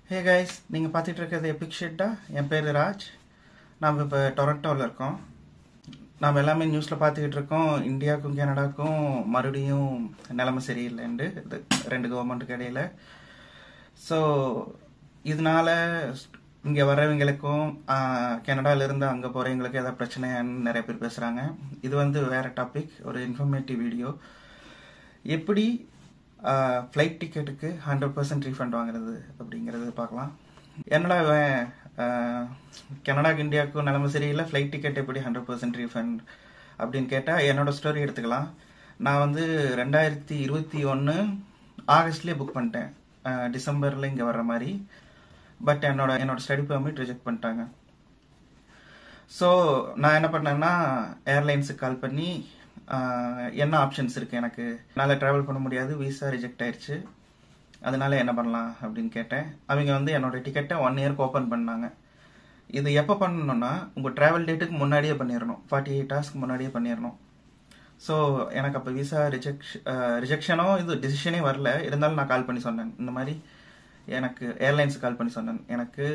hey guys நீங்கள் பார்த்துட்டு இருக்கிறது எபிக் ஷெட்டா என் பேர் ராஜ் நாம் இப்போ டொரண்டோவில் இருக்கோம் நாம் எல்லாமே நியூஸில் பார்த்துக்கிட்டு இருக்கோம் இந்தியாவுக்கும் கனடாவுக்கும் மறுபடியும் நிலைமை சரியில்லைண்டு இது ரெண்டு கவர்மெண்ட்டுக்கு இடையில ஸோ இதனால இங்கே வர்றவங்களுக்கும் கனடாவிலேருந்து அங்கே போகிறவங்களுக்கு ஏதாவது பிரச்சனைன்னு நிறைய பேர் பேசுகிறாங்க இது வந்து வேறு டாபிக் ஒரு இன்ஃபர்மேட்டிவ் வீடியோ எப்படி ஃப்ளைட் டிக்கெட்டுக்கு ஹண்ட்ரட் பர்சன்ட் ரீஃபண்ட் வாங்குறது அப்படிங்கிறது பார்க்கலாம் என்னடா இவன் கனடாக்கு இந்தியாவுக்கும் நிலைமை சரியில்லை ஃப்ளைட் டிக்கெட் எப்படி ஹண்ட்ரட் பர்சன்ட் ரீஃபண்ட் அப்படின்னு கேட்டால் என்னோட ஸ்டோரி எடுத்துக்கலாம் நான் வந்து ரெண்டாயிரத்தி இருபத்தி ஒன்று ஆகஸ்ட்லேயே புக் பண்ணிட்டேன் டிசம்பரில் இங்கே வர்ற மாதிரி பட் என்னோட என்னோட ஸ்டடி பெர்மிட் ரிஜெக்ட் பண்ணிட்டாங்க ஸோ நான் என்ன பண்ணேன்னா ஏர்லைன்ஸுக்கு கால் பண்ணி என்ன ஆப்ஷன்ஸ் இருக்குது எனக்கு என்னால் ட்ராவல் பண்ண முடியாது விசா ரிஜெக்ட் ஆயிடுச்சு அதனால என்ன பண்ணலாம் அப்படின்னு கேட்டேன் அவங்க வந்து என்னோட டிக்கெட்டை ஒன் இயர்க்கு ஓப்பன் பண்ணாங்க இது எப்போ பண்ணணும்னா உங்கள் ட்ராவல் டேட்டுக்கு முன்னாடியே பண்ணிடணும் ஃபார்ட்டி எயிட் ஹவர்ஸ்க்கு முன்னாடியே பண்ணிடணும் ஸோ எனக்கு அப்போ விசா ரிஜெக்ஷ ரிஜெக்ஷனோ இது டிசிஷனே வரல இருந்தாலும் நான் கால் பண்ணி சொன்னேன் இந்த மாதிரி எனக்கு ஏர்லைன்ஸுக்கு கால் பண்ணி சொன்னேன் எனக்கு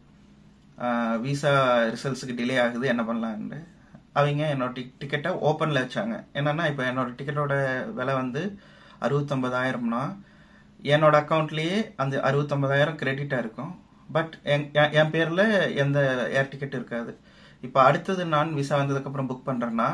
விசா ரிசல்ட்ஸுக்கு டிலே ஆகுது என்ன பண்ணலான்னு அவங்க என்னோட டிக்கெட்டை ஓப்பனில் வச்சாங்க என்னன்னா இப்போ என்னோட டிக்கெட்டோட விலை வந்து அறுபத்தொம்பதாயிரம்னா என்னோட அக்கௌண்ட்லேயே அந்த அறுபத்தொம்பதாயிரம் கிரெடிட்டாக இருக்கும் பட் என் என் பேரில் எந்த ஏர் டிக்கெட் இருக்காது இப்போ அடுத்தது நான் விசா வந்ததுக்கப்புறம் புக் பண்ணுறேன்னா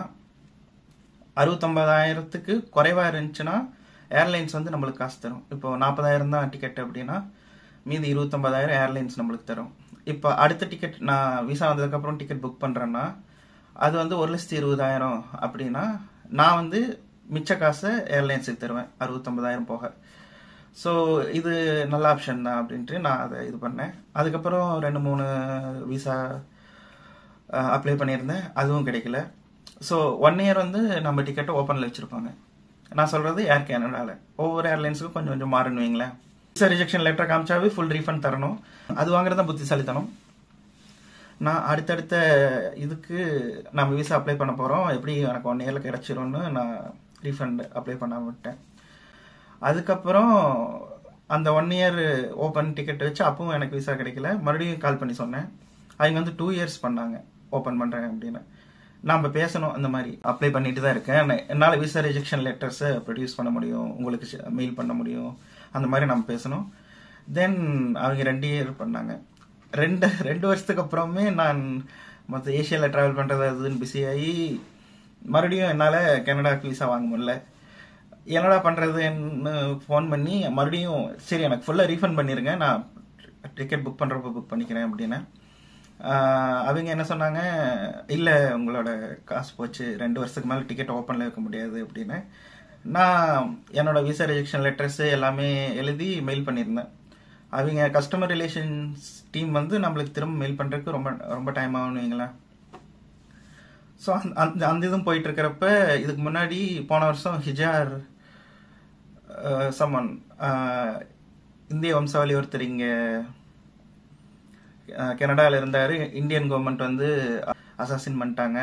அறுபத்தொம்பதாயிரத்துக்கு குறைவாக இருந்துச்சுன்னா ஏர்லைன்ஸ் வந்து நம்மளுக்கு காசு தரும் இப்போ நாற்பதாயிரம் தான் டிக்கெட் அப்படின்னா மீதி இருபத்தொம்பதாயிரம் ஏர்லைன்ஸ் நம்மளுக்கு தரும் இப்போ அடுத்த டிக்கெட் நான் விசா வந்ததுக்கப்புறம் டிக்கெட் புக் பண்ணுறேன்னா அது வந்து ஒரு லட்சத்தி இருபதாயிரம் அப்படின்னா நான் வந்து மிச்ச காசை ஏர்லைன்ஸுக்கு தருவேன் அறுபத்தொம்பதாயிரம் போக ஸோ இது நல்ல ஆப்ஷன் தான் அப்படின்ட்டு நான் அதை இது பண்ணேன் அதுக்கப்புறம் ரெண்டு மூணு விசா அப்ளை பண்ணியிருந்தேன் அதுவும் கிடைக்கல ஸோ ஒன் இயர் வந்து நம்ம டிக்கெட்டை ஓப்பனில் வச்சுருப்பாங்க நான் சொல்கிறது ஏர் கேனடாவில் ஒவ்வொரு ஏர்லைன்ஸுக்கும் கொஞ்சம் கொஞ்சம் மாறுன்னு வைங்களேன் விசா ரிஜெக்ஷன் லெட்டர் காமிச்சாவே ஃபுல் ரீஃபண்ட் தரணும் அது வாங்குறது தான் புத்திசாலித்தனம் நான் அடுத்தடுத்த இதுக்கு நம்ம விசா அப்ளை பண்ண போகிறோம் எப்படி எனக்கு ஒன் இயரில் கிடச்சிரும்னு நான் ரீஃபண்ட் அப்ளை பண்ண விட்டேன் அதுக்கப்புறம் அந்த ஒன் இயர் ஓப்பன் டிக்கெட் வச்சு அப்பவும் எனக்கு விசா கிடைக்கல மறுபடியும் கால் பண்ணி சொன்னேன் அவங்க வந்து டூ இயர்ஸ் பண்ணாங்க ஓப்பன் பண்ணுறேன் அப்படின்னு நாம் பேசணும் அந்த மாதிரி அப்ளை பண்ணிட்டு தான் இருக்கேன் என்னால் விசா ரிஜெக்ஷன் லெட்டர்ஸை ப்ரொடியூஸ் பண்ண முடியும் உங்களுக்கு மெயில் பண்ண முடியும் அந்த மாதிரி நம்ம பேசணும் தென் அவங்க ரெண்டு இயர் பண்ணாங்க ரெண்டு ரெண்டு வருஷத்துக்கு அப்புறமே நான் மற்ற ஏஷியாவில் ட்ராவல் பண்ணுறது அதுன்னு பிஸியாகி மறுபடியும் என்னால் கனடாக்கு விசா வாங்க முடியல என்னடா பண்ணுறதுன்னு ஃபோன் பண்ணி மறுபடியும் சரி எனக்கு ஃபுல்லாக ரீஃபண்ட் பண்ணிடுங்க நான் டிக்கெட் புக் பண்ணுறப்ப புக் பண்ணிக்கிறேன் அப்படின்னு அவங்க என்ன சொன்னாங்க இல்லை உங்களோட காசு போச்சு ரெண்டு வருஷத்துக்கு மேலே டிக்கெட் ஓப்பனில் வைக்க முடியாது அப்படின்னு நான் என்னோட விசா ரிஜெக்ஷன் லெட்டர்ஸு எல்லாமே எழுதி மெயில் பண்ணியிருந்தேன் அவங்க கஸ்டமர் ரிலேஷன்ஸ் டீம் வந்து நம்மளுக்கு திரும்ப மெயில் பண்ணுறதுக்கு ரொம்ப ரொம்ப டைம் ஆகும்னு வைங்களேன் ஸோ அந்த அந்த இதுவும் போயிட்டு இருக்கிறப்ப இதுக்கு முன்னாடி போன வருஷம் ஹிஜார் சமன் இந்திய வம்சாவளி ஒருத்தர் இங்கே கனடாவில் இருந்தார் இந்தியன் கவர்மெண்ட் வந்து அசாசின் பண்ணிட்டாங்க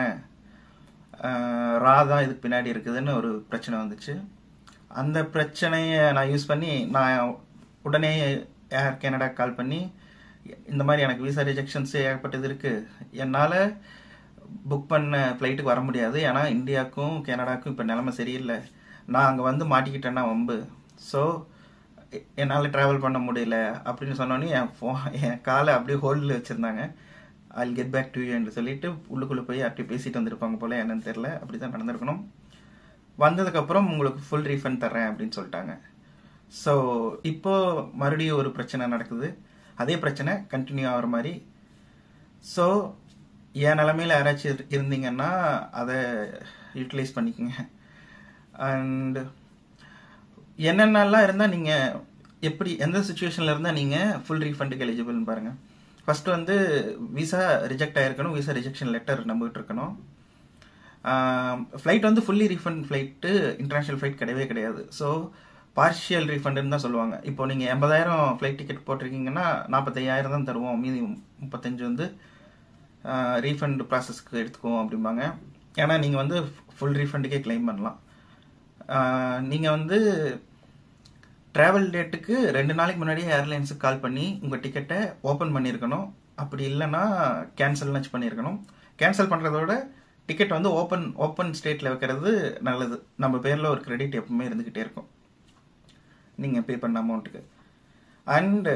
ரா தான் இதுக்கு பின்னாடி இருக்குதுன்னு ஒரு பிரச்சனை வந்துச்சு அந்த பிரச்சனையை நான் யூஸ் பண்ணி நான் உடனே ஏர் கனடா கால் பண்ணி இந்த மாதிரி எனக்கு விசா ரிஜெக்ஷன்ஸ் ஏகப்பட்டது இருக்குது என்னால் புக் பண்ண ஃப்ளைட்டுக்கு வர முடியாது ஏன்னா இந்தியாவுக்கும் கனடாவுக்கும் இப்போ நிலமை சரியில்லை நான் அங்கே வந்து மாட்டிக்கிட்டேன்னா வம்பு ஸோ என்னால் ட்ராவல் பண்ண முடியல அப்படின்னு சொன்னோன்னே என் ஃபோ என் காலை அப்படியே ஹோல்டில் வச்சுருந்தாங்க ஐல் கெட் பேக் டு யூன்னு சொல்லிட்டு உள்ளுக்குள்ளே போய் அப்படி பேசிட்டு வந்திருப்பாங்க போல என்னன்னு தெரில அப்படி தான் நடந்திருக்கணும் வந்ததுக்கப்புறம் உங்களுக்கு ஃபுல் ரீஃபண்ட் தர்றேன் அப்படின்னு சொல்லிட்டாங்க ஸோ இப்போ மறுபடியும் ஒரு பிரச்சனை நடக்குது அதே பிரச்சனை கண்டினியூ ஆகிற மாதிரி ஸோ என் நிலமையில் யாராச்சும் இருந்தீங்கன்னா அதை யூட்டிலைஸ் பண்ணிக்கோங்க அண்ட் என்னென்னலாம் இருந்தால் நீங்கள் எப்படி எந்த சுச்சுவேஷனில் இருந்தால் நீங்கள் ஃபுல் ரீஃபண்டுக்கு எலிஜிபிள்னு பாருங்கள் ஃபஸ்ட்டு வந்து விசா ரிஜெக்ட் ஆகிருக்கணும் விசா ரிஜெக்ஷன் லெட்டர் நம்பிக்கிட்டு இருக்கணும் ஃப்ளைட் வந்து fully refund flight international flight கிடையவே கிடையாது ஸோ பார்ஷியல் ரீஃபண்டுன்னு தான் சொல்லுவாங்க இப்போ நீங்கள் எண்பதாயிரம் ஃப்ளைட் டிக்கெட் போட்டிருக்கீங்கன்னா நாற்பத்தையாயிரம் தான் தருவோம் மீதி முப்பத்தஞ்சு வந்து ரீஃபண்ட் ப்ராசஸ்க்கு எடுத்துக்குவோம் அப்படிம்பாங்க ஏன்னா நீங்கள் வந்து ஃபுல் ரீஃபண்டுக்கே கிளைம் பண்ணலாம் நீங்கள் வந்து ட்ராவல் டேட்டுக்கு ரெண்டு நாளைக்கு முன்னாடியே ஏர்லைன்ஸுக்கு கால் பண்ணி உங்கள் டிக்கெட்டை ஓப்பன் பண்ணியிருக்கணும் அப்படி இல்லைன்னா கேன்சல்னாச்சு பண்ணியிருக்கணும் கேன்சல் பண்ணுறதோட டிக்கெட் வந்து ஓப்பன் ஓப்பன் ஸ்டேட்டில் வைக்கிறது நல்லது நம்ம பேரில் ஒரு கிரெடிட் எப்பவுமே இருந்துக்கிட்டே இருக்கும் நீங்கள் பே பண்ண அமௌண்ட்டுக்கு அண்டு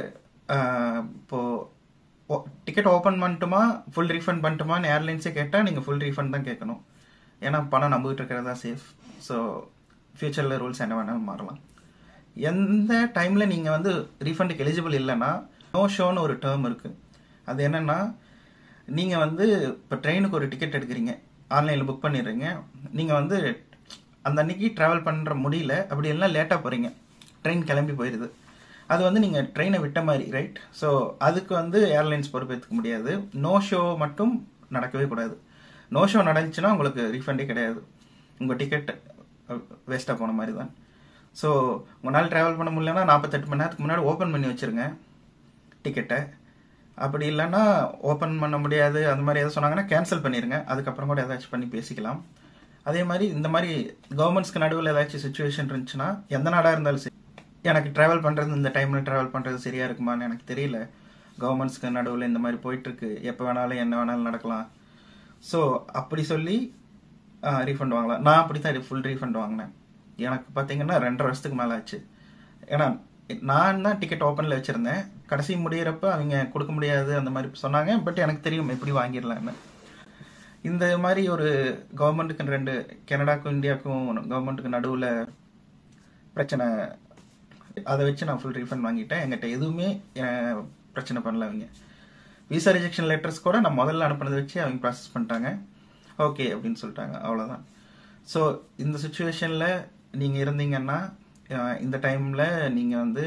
இப்போது டிக்கெட் ஓப்பன் பண்ணட்டுமா ஃபுல் ரீஃபண்ட் பண்ணட்டுமான்னு ஏர்லைன்ஸே கேட்டால் நீங்கள் ஃபுல் ரீஃபண்ட் தான் கேட்கணும் ஏன்னா பணம் நம்பிக்கிட்டு இருக்கிறது தான் சேஃப் ஸோ ஃப்யூச்சரில் ரூல்ஸ் என்ன வேணாலும் மாறலாம் எந்த டைமில் நீங்கள் வந்து ரீஃபண்டுக்கு எலிஜிபிள் இல்லைன்னா நோ ஷோன்னு ஒரு டேர்ம் இருக்குது அது என்னென்னா நீங்கள் வந்து இப்போ ட்ரெயினுக்கு ஒரு டிக்கெட் எடுக்கிறீங்க ஆன்லைனில் புக் பண்ணிடுறீங்க நீங்கள் வந்து அந்த அன்னைக்கு ட்ராவல் பண்ணுற முடியல அப்படி எல்லாம் லேட்டாக போகிறீங்க ட்ரெயின் கிளம்பி போயிடுது அது வந்து நீங்கள் ட்ரெயினை விட்ட மாதிரி ரைட் ஸோ அதுக்கு வந்து ஏர்லைன்ஸ் பொறுப்பேற்றுக்க முடியாது நோ ஷோ மட்டும் நடக்கவே கூடாது நோ ஷோ நடந்துச்சுன்னா உங்களுக்கு ரீஃபண்டே கிடையாது உங்கள் டிக்கெட் வேஸ்ட்டாக போன மாதிரி தான் ஸோ உங்களால் ட்ராவல் பண்ண முடியலன்னா நாற்பத்தெட்டு மணி நேரத்துக்கு முன்னாடி ஓப்பன் பண்ணி வச்சுருங்க டிக்கெட்டை அப்படி இல்லைன்னா ஓப்பன் பண்ண முடியாது அந்த மாதிரி எதாவது சொன்னாங்கன்னா கேன்சல் பண்ணிடுங்க அதுக்கப்புறம் கூட ஏதாச்சும் பண்ணி பேசிக்கலாம் அதே மாதிரி இந்த மாதிரி கவர்மெண்ட்ஸ்க்கு நடுவில் ஏதாச்சும் சுச்சுவேஷன் இருந்துச்சுன்னா எந்த நாடாக இருந்தாலும் சரி எனக்கு ட்ராவல் பண்ணுறது இந்த டைமில் ட்ராவல் பண்ணுறது சரியாக இருக்குமான்னு எனக்கு தெரியல கவர்மெண்ட்ஸ்க்கு நடுவில் இந்த மாதிரி போயிட்டுருக்கு எப்போ வேணாலும் என்ன வேணாலும் நடக்கலாம் ஸோ அப்படி சொல்லி ரீஃபண்ட் வாங்கலாம் நான் அப்படி தான் ஃபுல் ரீஃபண்ட் வாங்கினேன் எனக்கு பார்த்தீங்கன்னா ரெண்டரை வருஷத்துக்கு மேலே ஆச்சு ஏன்னா நான் தான் டிக்கெட் ஓப்பனில் வச்சுருந்தேன் கடைசி முடியிறப்ப அவங்க கொடுக்க முடியாது அந்த மாதிரி சொன்னாங்க பட் எனக்கு தெரியும் எப்படி வாங்கிடலான்னு இந்த மாதிரி ஒரு கவர்மெண்ட்டுக்கு ரெண்டு கனடாக்கும் இந்தியாவுக்கும் கவர்மெண்ட்டுக்கு நடுவில் பிரச்சனை அதை வச்சு நான் ஃபுல் ரீஃபண்ட் வாங்கிட்டேன் என்கிட்ட எதுவுமே பிரச்சனை பண்ணல அவங்க விசா ரிஜெக்ஷன் லெட்டர்ஸ் கூட நான் முதல்ல அனுப்புனதை வச்சு அவங்க ப்ராசஸ் பண்ணிட்டாங்க ஓகே அப்படின்னு சொல்லிட்டாங்க அவ்வளோதான் ஸோ இந்த சுச்சுவேஷனில் நீங்கள் இருந்தீங்கன்னா இந்த டைமில் நீங்கள் வந்து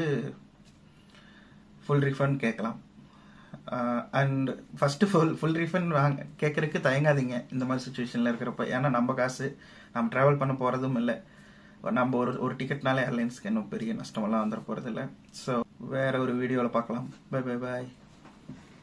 ஃபுல் ரீஃபண்ட் கேட்கலாம் and first full full refund வாங்க கேட்குறதுக்கு தயங்காதீங்க இந்த மாதிரி சுச்சுவேஷனில் இருக்கிறப்ப ஏன்னா நம்ம காசு நம்ம ட்ராவல் பண்ண போகிறதும் இல்லை நம்ம ஒரு ஒரு டிக்கெட்னால ஏர்லைன்ஸ்க்கு இன்னும் பெரிய நஷ்டமெல்லாம் வந்துட போகிறது இல்லை ஸோ வேற ஒரு வீடியோவில் பார்க்கலாம் பை பை பாய்